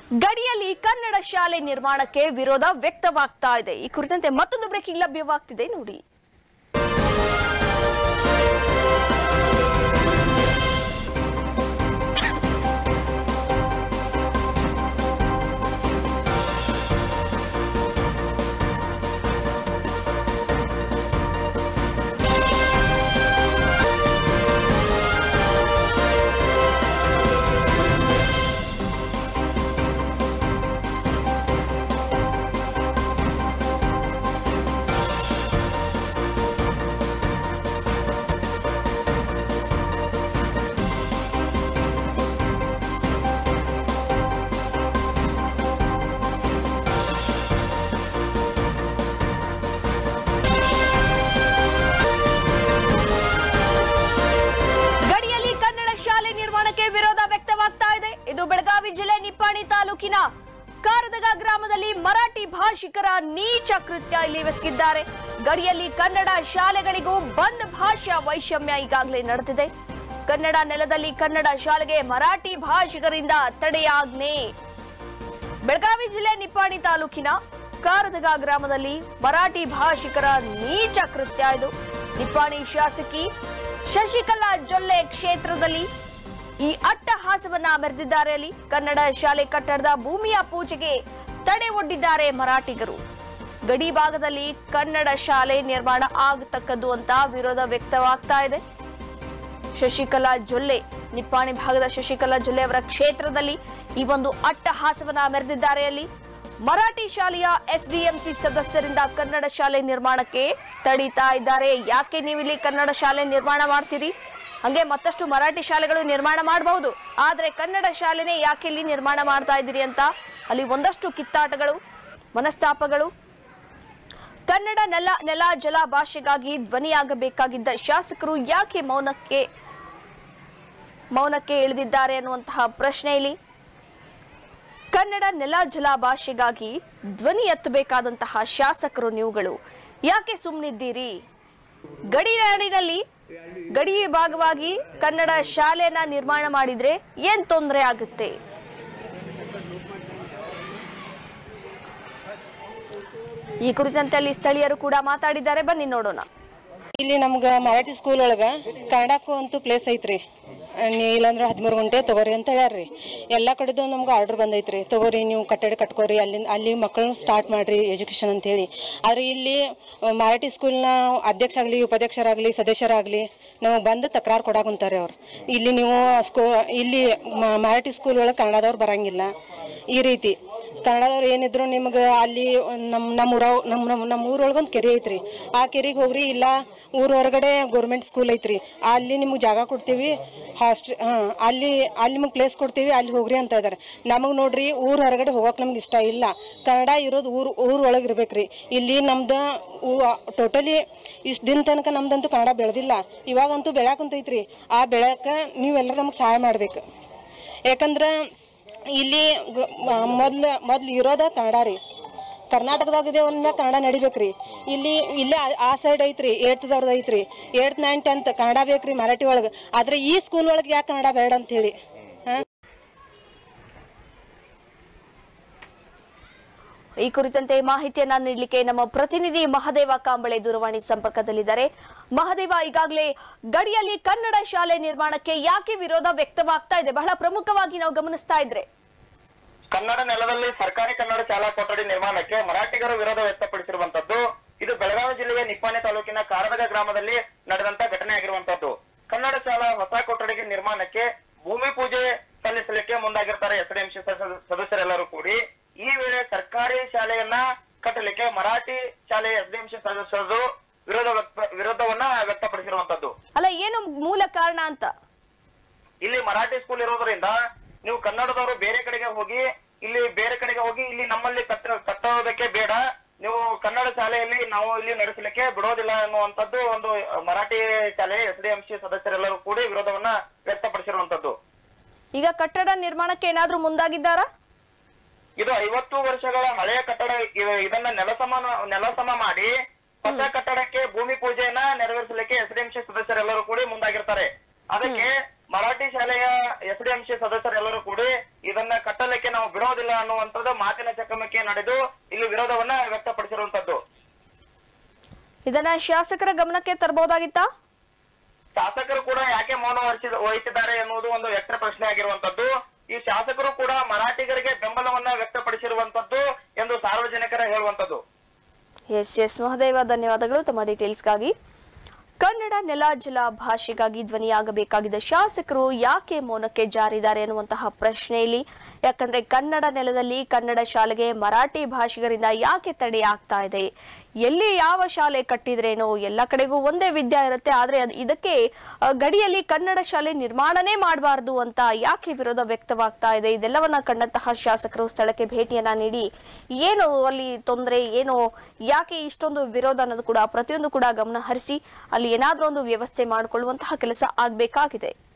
ಗಡಿಯಲ್ಲಿ ಕನ್ನಡ ಶಾಲೆ ನಿರ್ಮಾಣಕ್ಕೆ ವಿರೋಧ ವ್ಯಕ್ತವಾಗ್ತಾ ಇದೆ ಈ ಕುರಿತಂತೆ ಮತ್ತೊಂದು ಬ್ರೇಕಿಂಗ್ ಲಭ್ಯವಾಗ್ತಿದೆ ನೋಡಿ ಗಡಿಯಲ್ಲಿ ಕನ್ನಡ ಶಾಲೆ ನಿರ್ಮಾಣಕ್ಕೆ ವಿರೋಧ ವ್ಯಕ್ತವಾಗ್ತಾ ಇದೆ ಇದು ಬೆಳಗಾವಿ ಜಿಲ್ಲೆ ನಿಪ್ಪಾಣಿ ತಾಲೂಕಿನ ಕಾರದಗ ಗ್ರಾಮದಲ್ಲಿ ಮರಾಠಿ ಭಾಷಿಕರ ನೀಚ ಕೃತ್ಯ ಇಲ್ಲಿ ಎಸಗಿದ್ದಾರೆ ಗಡಿಯಲ್ಲಿ ಕನ್ನಡ ಶಾಲೆಗಳಿಗೂ ಬಂದ್ ಭಾಷಾ ವೈಷಮ್ಯ ಈಗಾಗಲೇ ನಡೆದಿದೆ ಕನ್ನಡ ನೆಲದಲ್ಲಿ ಕನ್ನಡ ಶಾಲೆಗೆ ಮರಾಠಿ ಭಾಷಿಕರಿಂದ ತಡೆಯಾಜ್ಞೆ ಬೆಳಗಾವಿ ಜಿಲ್ಲೆ ನಿಪ್ಪಾಣಿ ತಾಲೂಕಿನ ಕಾರದಗ ಗ್ರಾಮದಲ್ಲಿ ಮರಾಠಿ ಭಾಷಿಕರ ನೀಚ ಕೃತ್ಯ ಇದು ನಿಪ್ಪಾಣಿ ಶಾಸಕಿ ಶಶಿಕಲಾ ಜೊಲ್ಲೆ ಕ್ಷೇತ್ರದಲ್ಲಿ ಈ ಅಟ್ಟಹಾಸವನ್ನ ಮೆರೆದಿದ್ದಾರೆ ಅಲ್ಲಿ ಕನ್ನಡ ಶಾಲೆ ಕಟ್ಟಡದ ಭೂಮಿಯ ಪೂಜೆಗೆ ತಡೆ ಒಡ್ಡಿದ್ದಾರೆ ಮರಾಠಿಗರು ಗಡಿ ಭಾಗದಲ್ಲಿ ಕನ್ನಡ ಶಾಲೆ ನಿರ್ಮಾಣ ಆಗತಕ್ಕದ್ದು ಅಂತ ವಿರೋಧ ವ್ಯಕ್ತವಾಗ್ತಾ ಇದೆ ಶಶಿಕಲಾ ಜೊಲ್ಲೆ ನಿಪ್ಪಾಣಿ ಭಾಗದ ಶಶಿಕಲಾ ಜೊಲ್ಲೆ ಅವರ ಕ್ಷೇತ್ರದಲ್ಲಿ ಈ ಒಂದು ಅಟ್ಟಹಾಸವನ್ನ ಮೆರೆದಿದ್ದಾರೆ ಅಲ್ಲಿ ಮರಾಠಿ ಶಾಲೆಯ ಎಸ್ಡಿಎಂಸಿ ಸದಸ್ಯರಿಂದ ಕನ್ನಡ ಶಾಲೆ ನಿರ್ಮಾಣಕ್ಕೆ ತಡೀತಾ ಇದ್ದಾರೆ ಯಾಕೆ ನೀವು ಇಲ್ಲಿ ಕನ್ನಡ ಶಾಲೆ ನಿರ್ಮಾಣ ಮಾಡ್ತೀರಿ ಹಂಗೆ ಮತ್ತಷ್ಟು ಮರಾಠಿ ಶಾಲೆಗಳು ನಿರ್ಮಾಣ ಮಾಡಬಹುದು ಆದ್ರೆ ಕನ್ನಡ ಶಾಲೆನೇ ಯಾಕೆ ಇಲ್ಲಿ ನಿರ್ಮಾಣ ಮಾಡ್ತಾ ಇದ್ದೀರಿ ಅಂತ ಅಲ್ಲಿ ಒಂದಷ್ಟು ಕಿತ್ತಾಟಗಳು ಮನಸ್ತಾಪಗಳು ಕನ್ನಡ ನೆಲ ನೆಲ ಜಲ ಭಾಷೆಗಾಗಿ ಧ್ವನಿಯಾಗಬೇಕಾಗಿದ್ದ ಶಾಸಕರು ಯಾಕೆ ಮೌನಕ್ಕೆ ಮೌನಕ್ಕೆ ಇಳಿದಿದ್ದಾರೆ ಅನ್ನುವಂತಹ ಪ್ರಶ್ನೆ ಇಲ್ಲಿ ಕನ್ನಡ ನೆಲ ಜಲ ಭಾಷೆಗಾಗಿ ಧ್ವನಿ ಎತ್ತಬೇಕಾದಂತಹ ಶಾಸಕರು ನೀವುಗಳು ಯಾಕೆ ಸುಮ್ಮನಿದ್ದೀರಿ ಗಡಿ ನಾಡಿನಲ್ಲಿ ಗಡಿ ಭಾಗವಾಗಿ ಕನ್ನಡ ಶಾಲೆಯನ್ನ ನಿರ್ಮಾಣ ಮಾಡಿದ್ರೆ ಏನ್ ತೊಂದರೆ ಆಗುತ್ತೆ ಈ ಕುರಿತಂತೆ ಅಲ್ಲಿ ಸ್ಥಳೀಯರು ಕೂಡ ಮಾತಾಡಿದ್ದಾರೆ ಬನ್ನಿ ನೋಡೋಣ ಇಲ್ಲಿ ನಮ್ಗೆ ಮರಾಠಿ ಸ್ಕೂಲ್ ಒಳಗೆ ಕನ್ನಡಕ್ಕೂ ಅಂತೂ ಪ್ಲೇಸ್ ಐತ್ರಿ ನೀ ಇಲ್ಲಾಂದ್ರೆ ಹದಿಮೂರು ಗಂಟೆ ತಗೋರಿ ಅಂತ ಹೇಳ್ಯಾರ್ರಿ ಎಲ್ಲ ಕಡೆದು ನಮ್ಗೆ ಆರ್ಡರ್ ಬಂದೈತ್ರಿ ತಗೋರಿ ನೀವು ಕಟ್ಟಡ ಕಟ್ಕೋರಿ ಅಲ್ಲಿಂದ ಅಲ್ಲಿ ಮಕ್ಕಳನ್ನ ಸ್ಟಾರ್ಟ್ ಮಾಡ್ರಿ ಎಜುಕೇಷನ್ ಅಂತೇಳಿ ಆದರೆ ಇಲ್ಲಿ ಆ, ಮರಾಠಿ ಸ್ಕೂಲ್ನ ಅಧ್ಯಕ್ಷ ಆಗಲಿ ಉಪಾಧ್ಯಕ್ಷರಾಗಲಿ ಸದಸ್ಯರಾಗಲಿ ನಮಗೆ ಬಂದು ತಕರಾರು ಕೊಡಾಕುಂತಾರೆ ಅವ್ರು ಇಲ್ಲಿ ನೀವು ಸ್ಕೂ ಇಲ್ಲಿ ಮ- ಮರಾಠಿ ಸ್ಕೂಲ್ ಒಳಗೆ ಕನ್ನಡದವ್ರು ಬರಂಗಿಲ್ಲ ಈ ರೀತಿ ಕನ್ನಡದವ್ರು ಏನಿದ್ರು ನಿಮ್ಗೆ ಅಲ್ಲಿ ನಮ್ಮ ನಮ್ಮ ಊರ ನಮ್ಮ ನಮ್ಮ ನಮ್ಮ ಊರೊಳಗೊಂದು ಕೆರೆ ಐತ್ರಿ ಆ ಕೆರೆಗೆ ಹೋಗ್ರಿ ಇಲ್ಲ ಊರ ಹೊರಗಡೆ ಗೌರ್ಮೆಂಟ್ ಸ್ಕೂಲ್ ಐತ್ರಿ ಅಲ್ಲಿ ನಿಮ್ಗೆ ಜಾಗ ಕೊಡ್ತೀವಿ ಹಾಸ್ಟೆಲ್ ಹಾಂ ಅಲ್ಲಿ ಅಲ್ಲಿ ನಿಮ್ಗೆ ಪ್ಲೇಸ್ ಕೊಡ್ತೀವಿ ಅಲ್ಲಿ ಹೋಗ್ರಿ ಅಂತ ಇದ್ದಾರೆ ನಮಗೆ ನೋಡ್ರಿ ಊರ ಹೊರಗಡೆ ಹೋಗಕ್ಕೆ ನಮ್ಗೆ ಇಷ್ಟ ಇಲ್ಲ ಕನ್ನಡ ಇರೋದು ಊರು ಊರ ಒಳಗೆ ಇರ್ಬೇಕ್ರಿ ಇಲ್ಲಿ ನಮ್ದು ಟೋಟಲಿ ಇಷ್ಟು ದಿನ ತನಕ ನಮ್ದಂತೂ ಕನ್ನಡ ಬೆಳೆದಿಲ್ಲ ಇವಾಗಂತೂ ಬೆಳ್ಯಾಕುಂತೈತ್ರಿ ಆ ಬೆಳ್ಯಾಕ ನೀವೆಲ್ಲರೂ ನಮ್ಗೆ ಸಹಾಯ ಮಾಡ್ಬೇಕು ಯಾಕಂದ್ರೆ ಇಲ್ಲಿ ಮೊದ್ಲು ಮೊದ್ಲು ಇರೋದ ಕನ್ನಡ ರೀ ಕರ್ನಾಟಕದಾಗ ಇದೇವನ್ನ ಕನ್ನಡ ನಡಿಬೇಕ್ರಿ ಇಲ್ಲಿ ಇಲ್ಲೇ ಆ- ಆ ಸೈಡ್ ಐತ್ರಿ ಏಟ್ದವ್ರದ್ದು ಐತ್ರಿ ಏಟ್ ನೈನ್ ಟೆಂತ್ ಕನ್ನಡ ಬೇಕ್ರಿ ಮರಾಠಿ ಒಳಗೆ ಆದ್ರೆ ಈ ಸ್ಕೂಲ್ ಒಳಗೆ ಯಾಕೆ ಕನ್ನಡ ಬೇಡ ಅಂತ ಹೇಳಿ ಹಾಂ ಈ ಕುರಿತಂತೆ ಮಾಹಿತಿಯನ್ನ ನೀಡಲಿಕ್ಕೆ ನಮ್ಮ ಪ್ರತಿನಿಧಿ ಮಹದೇವ ಕಾಂಬಳೆ ದೂರವಾಣಿ ಸಂಪರ್ಕದಲ್ಲಿದ್ದಾರೆ ಮಹದೇವ ಈಗಾಗಲೇ ಗಡಿಯಲ್ಲಿ ಕನ್ನಡ ಶಾಲೆ ನಿರ್ಮಾಣಕ್ಕೆ ಯಾಕೆ ವಿರೋಧ ವ್ಯಕ್ತವಾಗ್ತಾ ಇದೆ ಬಹಳ ಪ್ರಮುಖವಾಗಿ ನಾವು ಗಮನಿಸ್ತಾ ಇದ್ರೆ ಕನ್ನಡ ನೆಲದಲ್ಲಿ ಸರ್ಕಾರಿ ಕನ್ನಡ ಶಾಲಾ ಕೊಠಡಿ ನಿರ್ಮಾಣಕ್ಕೆ ಮರಾಠಿಗರು ವಿರೋಧ ವ್ಯಕ್ತಪಡಿಸಿರುವಂತದ್ದು ಇದು ಬೆಳಗಾವಿ ಜಿಲ್ಲೆಯ ನಿಪ್ಪಾಣಿ ತಾಲೂಕಿನ ಕಾರದಗ ಗ್ರಾಮದಲ್ಲಿ ನಡೆದಂತ ಘಟನೆ ಆಗಿರುವಂತದ್ದು ಕನ್ನಡ ಶಾಲಾ ಹೊಸ ಕೊಠಡಿಗೆ ನಿರ್ಮಾಣಕ್ಕೆ ಭೂಮಿ ಪೂಜೆ ಸಲ್ಲಿಸಲಿಕ್ಕೆ ಮುಂದಾಗಿರ್ತಾರೆ ಎಸ್ಡಿಎಂಸಿ ಸದಸ್ಯರೆಲ್ಲರೂ ಕೂಡಿ ಈ ವೇಳೆ ಸರ್ಕಾರಿ ಶಾಲೆಯನ್ನ ಕಟ್ಟಲಿಕ್ಕೆ ಮರಾಠಿ ಶಾಲೆಯ ಎಸ್ಡಿಎಂಸಿ ಸದಸ್ಯರು ವಿರೋಧ ವ್ಯಕ್ತ ವಿರೋಧವನ್ನ ವ್ಯಕ್ತಪಡಿಸಿರುವಂತದ್ದು ಅಲ್ಲ ಏನು ಮೂಲ ಕಾರಣ ಅಂತ ಇಲ್ಲಿ ಮರಾಠಿ ಸ್ಕೂಲ್ ಇರೋದ್ರಿಂದ ನೀವು ಕನ್ನಡದವರು ಬೇರೆ ಕಡೆಗೆ ಹೋಗಿ ಇಲ್ಲಿ ಬೇರೆ ಕಡೆಗೆ ಹೋಗಿ ಇಲ್ಲಿ ನಮ್ಮಲ್ಲಿ ಕಟ್ಟ ಕಟ್ಟೋದಕ್ಕೆ ಬೇಡ ನೀವು ಕನ್ನಡ ಶಾಲೆಯಲ್ಲಿ ನಾವು ಇಲ್ಲಿ ನಡೆಸಲಿಕ್ಕೆ ಬಿಡೋದಿಲ್ಲ ಅನ್ನುವಂಥದ್ದು ಒಂದು ಮರಾಠಿ ಶಾಲೆ ಎಸ್ ಡಿ ಎಂ ಸಿ ಸದಸ್ಯರೆಲ್ಲರೂ ಕೂಡಿ ವಿರೋಧವನ್ನ ವ್ಯಕ್ತಪಡಿಸಿರುವಂತದ್ದು ಈಗ ಕಟ್ಟಡ ನಿರ್ಮಾಣಕ್ಕೆ ಏನಾದ್ರೂ ಮುಂದಾಗಿದ್ದಾರಾ ಇದು ಐವತ್ತು ವರ್ಷಗಳ ಹಳೆಯ ಕಟ್ಟಡ ಇ- ಇದನ್ನ ನೆಲಸಮ ನೆಲಸಮ ಮಾಡಿ ಹೊಸ ಕಟ್ಟಡಕ್ಕೆ ಭೂಮಿ ಪೂಜೆಯನ್ನ ನೆರವೇರಿಸಲಿಕ್ಕೆ ಎಸ್ ಡಿ ಎಂ ಸಿ ಸದಸ್ಯರೆಲ್ಲರೂ ಕೂಡಿ ಮುಂದಾಗಿರ್ತಾರೆ ಅದಕ್ಕೆ ಮರಾಠಿ ಶಾಲೆಯ ಎಸ್ಡಿಎಂಸಿ ಸದಸ್ಯರೆಲ್ಲರೂ ಕೂಡಿ ಇದನ್ನ ಕಟ್ಟಲಿಕ್ಕೆ ನಾವು ಬಿಡೋದಿಲ್ಲ ಅನ್ನುವಂಥದ್ದು ಮಾತಿನ ಚಕಮಕಿ ನಡೆದು ಇಲ್ಲಿ ವಿರೋಧವನ್ನ ವ್ಯಕ್ತಪಡಿಸಿರುವಂತದ್ದು ಇದನ್ನ ಶಾಸಕರ ಗಮನಕ್ಕೆ ತರಬಹುದಾಗಿತ್ತಾ ಶಾಸಕರು ಕೂಡ ಯಾಕೆ ಮೌನ ವಹಿಸಿದ ವಹಿಸಿದ್ದಾರೆ ಎನ್ನುವುದು ಒಂದು ವ್ಯಕ್ತ ಪ್ರಶ್ನೆ ಆಗಿರುವಂತದ್ದು ಈ ಶಾಸಕರು ಕೂಡ ಮರಾಠಿಗರಿಗೆ ಬೆಂಬಲವನ್ನ ವ್ಯಕ್ತಪಡಿಸಿರುವಂತದ್ದು ಎಂದು ಸಾರ್ವಜನಿಕರ ಹೇಳುವಂತದ್ದು ಎಸ್ ಎಸ್ ಮಹದೇವ ಧನ್ಯವಾದಗಳು ತಮ್ಮ ಡೀಟೇಲ್ಸ್ಗಾಗಿ ಕನ್ನಡ ನೆಲ ಜಲ ಭಾಷೆಗಾಗಿ ಧ್ವನಿಯಾಗಬೇಕಾಗಿದ್ದ ಶಾಸಕರು ಯಾಕೆ ಮೌನಕ್ಕೆ ಜಾರಿದ್ದಾರೆ ಅನ್ನುವಂತಹ ಪ್ರಶ್ನೆಯಲ್ಲಿ ಯಾಕಂದ್ರೆ ಕನ್ನಡ ನೆಲದಲ್ಲಿ ಕನ್ನಡ ಶಾಲೆಗೆ ಮರಾಠಿ ಭಾಷಿಗರಿಂದ ಯಾಕೆ ತಡೆ ಆಗ್ತಾ ಇದೆ ಎಲ್ಲಿ ಯಾವ ಶಾಲೆ ಕಟ್ಟಿದ್ರೇನೋ ಎಲ್ಲ ಕಡೆಗೂ ಒಂದೇ ವಿದ್ಯಾ ಇರುತ್ತೆ ಆದ್ರೆ ಅದ್- ಇದಕ್ಕೆ ಆ, ಗಡಿಯಲ್ಲಿ ಕನ್ನಡ ಶಾಲೆ ನಿರ್ಮಾಣನೇ ಮಾಡಬಾರದು ಅಂತ ಯಾಕೆ ವಿರೋಧ ವ್ಯಕ್ತವಾಗ್ತಾ ಇದೆ ಇದೆಲ್ಲವನ್ನ ಕಂಡಂತಹ ಶಾಸಕರು ಸ್ಥಳಕ್ಕೆ ಭೇಟಿಯನ್ನ ನೀಡಿ ಏನು ಅಲ್ಲಿ ತೊಂದರೆ ಏನು ಯಾಕೆ ಇಷ್ಟೊಂದು ವಿರೋಧ ಅನ್ನೋದು ಕೂಡ ಪ್ರತಿಯೊಂದು ಕೂಡ ಗಮನ ಹರಿಸಿ ಅಲ್ಲಿ ಏನಾದ್ರೂ ಒಂದು ವ್ಯವಸ್ಥೆ ಮಾಡಿಕೊಳ್ಳುವಂತಹ ಕೆಲಸ ಆಗ್ಬೇಕಾಗಿದೆ